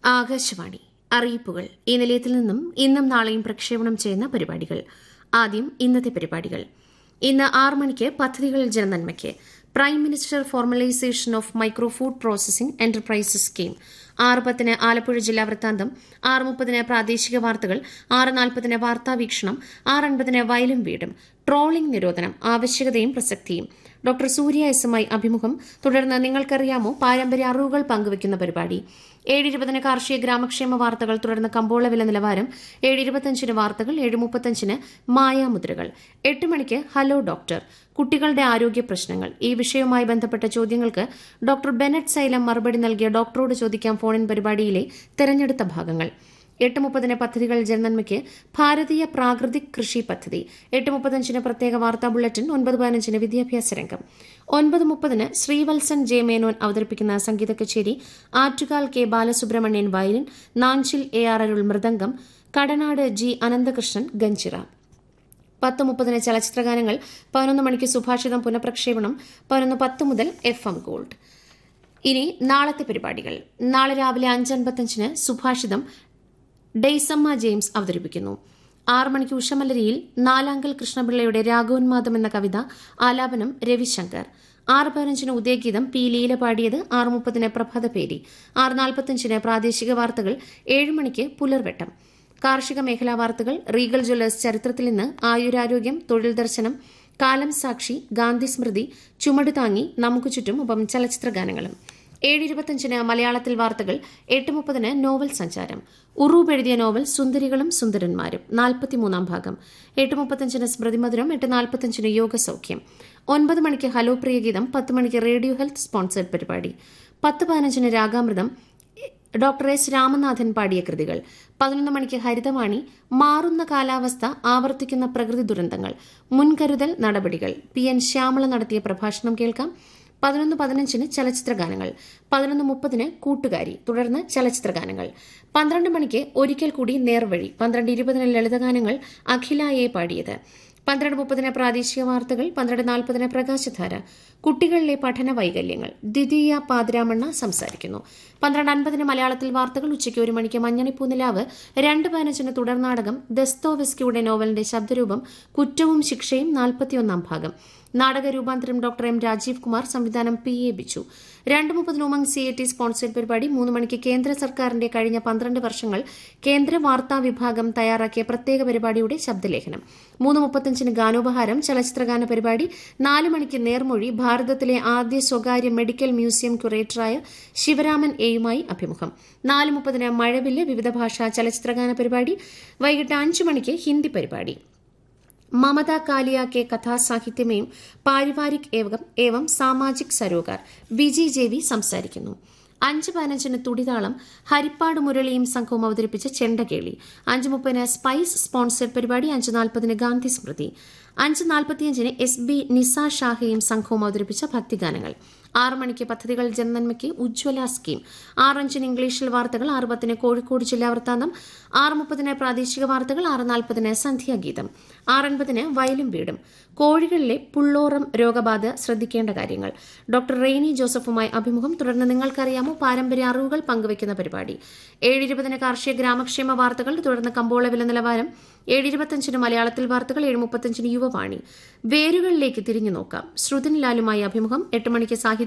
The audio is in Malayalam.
ആകാശവാണി അറിയിപ്പുകൾ ഈ നിലയത്തിൽ നിന്നും ഇന്നും നാളെയും പ്രക്ഷേപണം ചെയ്യുന്ന പരിപാടികൾ ആദ്യം ഇന്നത്തെ പരിപാടികൾ ഇന്ന് ആറ് മണിക്ക് പദ്ധതികൾ ജനനന്മയ്ക്ക് prime minister formalisation of micro food processing enterprises scheme ആറ് പത്തിന് ആലപ്പുഴ ജില്ലാ വൃത്താന്തം ആറ് മുപ്പതിന് പ്രാദേശിക വാർത്തകൾ ആറ് നാൽപ്പതിന് വാർത്താ വീക്ഷണം ആറ് അൻപതിന് വയലും വീടും ട്രോളിംഗ് നിരോധനം ആവശ്യകതയും പ്രസക്തിയും ഡോക്ടർ സൂര്യ എസുമായി അഭിമുഖം തുടർന്ന് നിങ്ങൾക്കറിയാമോ പാരമ്പര്യ അറിവുകൾ പങ്കുവയ്ക്കുന്ന പരിപാടി ഏഴ് ഇരുപതിന് കാർഷിക ഗ്രാമക്ഷേമ വാർത്തകൾ തുടർന്ന് കമ്പോള വില നിലവാരം ഏഴ് ഇരുപത്തഞ്ചിന് വാർത്തകൾ ഏഴ് മുപ്പത്തഞ്ചിന് മായാമുദ്രകൾ എട്ട് മണിക്ക് ഹലോ ഡോക്ടർ കുട്ടികളുടെ ആരോഗ്യ പ്രശ്നങ്ങൾ ഈ വിഷയവുമായി ബന്ധപ്പെട്ട ചോദ്യങ്ങൾക്ക് ഡോക്ടർ ബെനറ്റ് സൈലം മറുപടി നൽകിയ ഡോക്ടറോട് ചോദിക്കാം ഫോണിൻ പരിപാടിയിലെ തെരഞ്ഞെടുത്ത ഭാഗങ്ങൾ എട്ട് മുപ്പതിന് പദ്ധതികൾ ജനനന്മയ്ക്ക് ഭാരതീയ പ്രാകൃതിക് കൃഷി പദ്ധതി എട്ട് മുപ്പത്തഞ്ചിന് പ്രത്യേക വാർത്താ ബുള്ളറ്റിൻ ഒൻപത് പതിനഞ്ചിന് വിദ്യാഭ്യാസ രംഗം ഒൻപത് മുപ്പതിന് ശ്രീവത്സൻ ജെ മേനോൻ അവതരിപ്പിക്കുന്ന സംഗീത കച്ചേരി Attukal K Balasubramanian violin Nanjil A R Arul mridangam Kadanad G Ananthakrishnan ganjira പത്ത് മുപ്പതിന് ചലച്ചിത്രഗാനങ്ങൾ പതിനൊന്ന് മണിക്ക് സുഭാഷിതം പുനഃപ്രക്ഷേപണം പതിനൊന്ന് പത്ത് മുതൽ എഫ് എം ഗോൾഡ് ഇനി നാളത്തെ പരിപാടികൾ നാളെ രാവിലെ അഞ്ചൻപത്തഞ്ചിന് സുഭാഷിതം ഡെയ്സമ്മ ജെയിംസ് അവതരിപ്പിക്കുന്നു ആറ് മണിക്ക് ഉഷമലരിയിൽ നാലാങ്കൽ കൃഷ്ണപിള്ളയുടെ രാഘവന്മാദം എന്ന കവിത ആലാപനം രവിശങ്കർ ആറ് പതിനഞ്ചിന് ഉദയഗീതം പി ലീല പാടിയത് ആറ് മുപ്പതിന് പ്രഭാതപേരി ആറ് നാൽപ്പത്തഞ്ചിന് പ്രാദേശിക വാർത്തകൾ ഏഴ് മണിക്ക് പുലർവെട്ടം കാർഷിക മേഖലാ വാർത്തകൾ റീഗൽ ജ്വല്ലേഴ്സ് ചരിത്രത്തിൽ നിന്ന് ആയുരാരോഗ്യം തൊഴിൽ ദർശനം കാലം സാക്ഷി ഗാന്ധി സ്മൃതി ചുമട് താങ്ങി നമുക്ക് ചുറ്റും ഒപ്പം ചലച്ചിത്ര ഗാനങ്ങളും ഏഴ് ഇരുപത്തഞ്ചിന് മലയാളത്തിൽ വാർത്തകൾ എട്ട് മുപ്പതിന് നോവൽ സഞ്ചാരം ഉറൂബ് എഴുതിയ നോവൽ സുന്ദരികളും സുന്ദരന്മാരും നാൽപ്പത്തിമൂന്നാം ഭാഗം എട്ട് മുപ്പത്തഞ്ചിന് സ്മൃതിമധുരം എട്ട് നാൽപ്പത്തഞ്ചിന് യോഗസൌഖ്യം ഒൻപത് മണിക്ക് ഹലോ പ്രിയഗീതം പത്ത് മണിക്ക് റേഡിയോ ഹെൽത്ത് സ്പോൺസേഡ് പരിപാടി പത്ത് പതിനഞ്ചിന് രാഗാമൃതം ഡോക്ടർ എസ് രാമനാഥൻ പാടിയ കൃതികൾ പതിനൊന്ന് മണിക്ക് ഹരിതവാണി മാറുന്ന കാലാവസ്ഥ ആവർത്തിക്കുന്ന പ്രകൃതി ദുരന്തങ്ങൾ മുൻകരുതൽ നടപടികൾ പി എൻ ശ്യാമള നടത്തിയ പ്രഭാഷണം കേൾക്കാം പതിനൊന്ന് പതിനഞ്ചിന് ചലച്ചിത്ര ഗാനങ്ങൾ പതിനൊന്ന് മുപ്പതിന് കൂട്ടുകാരി തുടർന്ന് ചലച്ചിത്ര ഗാനങ്ങൾ പന്ത്രണ്ട് മണിക്ക് ഒരിക്കൽ കൂടി നേർവഴി പന്ത്രണ്ട് ഇരുപതിന് ലളിതഗാനങ്ങൾ അഖില എ പാടിയത് പന്ത്രണ്ട് മുപ്പതിന് പ്രാദേശിക വാർത്തകൾ പന്ത്രണ്ട് നാൽപ്പതിന് പ്രകാശധാര കുട്ടികളിലെ പഠന വൈകല്യങ്ങൾ ദ്വിതീയ പാതിരാമണ്ണ സംസാരിക്കുന്നു പന്ത്രണ്ട് അൻപതിന് മലയാളത്തിൽ വാർത്തകൾ ഉച്ചയ്ക്ക് ഒരു മണിക്ക് മഞ്ഞണിപ്പൂനിലാവ് രണ്ട് പതിനഞ്ചിന് തുടർനാടകം ദസ്തോവെസ്കിയുടെ നോവലിന്റെ ശബ്ദരൂപം കുറ്റവും ശിക്ഷയും നാൽപ്പത്തിയൊന്നാം ഭാഗം നാടക രൂപാന്തരം ഡോക്ടർ എം രാജീവ് കുമാർ സംവിധാനം പി എ ബിച്ചു രണ്ട് മുപ്പതിന് Umang C A T sponsored പരിപാടി മൂന്ന് മണിക്ക് കേന്ദ്ര സർക്കാരിന്റെ കഴിഞ്ഞ പന്ത്രണ്ട് വർഷങ്ങൾ കേന്ദ്ര വാർത്താ വിഭാഗം തയ്യാറാക്കിയ പ്രത്യേക പരിപാടിയുടെ ശബ്ദലേഖനം മൂന്ന് മുപ്പത്തഞ്ചിന് ഗാനോപഹാരം ചലച്ചിത്രഗാന പരിപാടി നാല് മണിക്ക് നേർമൊഴി ഭാരതത്തിലെ ആദ്യ സ്വകാര്യ മെഡിക്കൽ മ്യൂസിയം ക്യൂറേറ്ററായ ശിവരാമൻ എയുമായി അഭിമുഖം നാല് മുപ്പതിന് മഴവില്ല് വിവിധ ഭാഷാ ചലച്ചിത്രഗാന പരിപാടി വൈകിട്ട് അഞ്ച് മണിക്ക് ഹിന്ദി പരിപാടി മമത കാലിയ കെ കഥാസാഹിത്യമേയും പാരിവാരിക് ഏവം ഏവം സാമാജിക് സരോഗാർ വിജി ജെ സംസാരിക്കുന്നു അഞ്ച് പതിനഞ്ചിന് തുടിതാളം ഹരിപ്പാട് മുരളിയും സംഘവും അവതരിപ്പിച്ച ചെണ്ടകേളി അഞ്ച് മുപ്പതിന് സ്പൈസ് സ്പോൺസേഡ് പരിപാടി അഞ്ച് നാൽപ്പതിന് ഗാന്ധി സ്മൃതി അഞ്ച് നാൽപ്പത്തിയഞ്ചിന് എസ് ബി നിസ ഷാഹയും സംഘവും അവതരിപ്പിച്ച ഭക്തിഗാനങ്ങൾ ആറ് മണിക്ക് പദ്ധതികൾ ജനനന്മയ്ക്ക് ഉജ്ജ്വല സ്കീം ആറഞ്ചിന് ഇംഗ്ലീഷിൽ വാർത്തകൾ ആറ് പത്തിന് കോഴിക്കോട് ജില്ലാ വൃത്താന്തം ആറ് മുപ്പതിന് പ്രാദേശിക വാർത്തകൾ ആറ് നാൽപ്പതിന് സന്ധ്യാഗീതം ആറൻപതിന് വയലും വീടും കോഴികളിലെ പുള്ളോറം രോഗബാധ ശ്രദ്ധിക്കേണ്ട കാര്യങ്ങൾ ഡോക്ടർ റെയ്നി ജോസഫുമായി അഭിമുഖം തുടർന്ന് നിങ്ങൾക്കറിയാമോ പാരമ്പര്യ അറിവുകൾ പങ്കുവയ്ക്കുന്ന പരിപാടി ഏഴ് ഇരുപതിന് കാർഷിക ഗ്രാമക്ഷേമ വാർത്തകൾ തുടർന്ന് കമ്പോള വില നിലവാരം ഏഴ് ഇരുപത്തഞ്ചിന് മലയാളത്തിൽ വാർത്തകൾ ഏഴ് മുപ്പത്തഞ്ചിന് യുവവാണി വേരുകളിലേക്ക് തിരിഞ്ഞു നോക്കാം ശ്രുതിൻ ലാലുമായി അഭിമുഖം എട്ട് മണിക്ക് സാഹിത്യ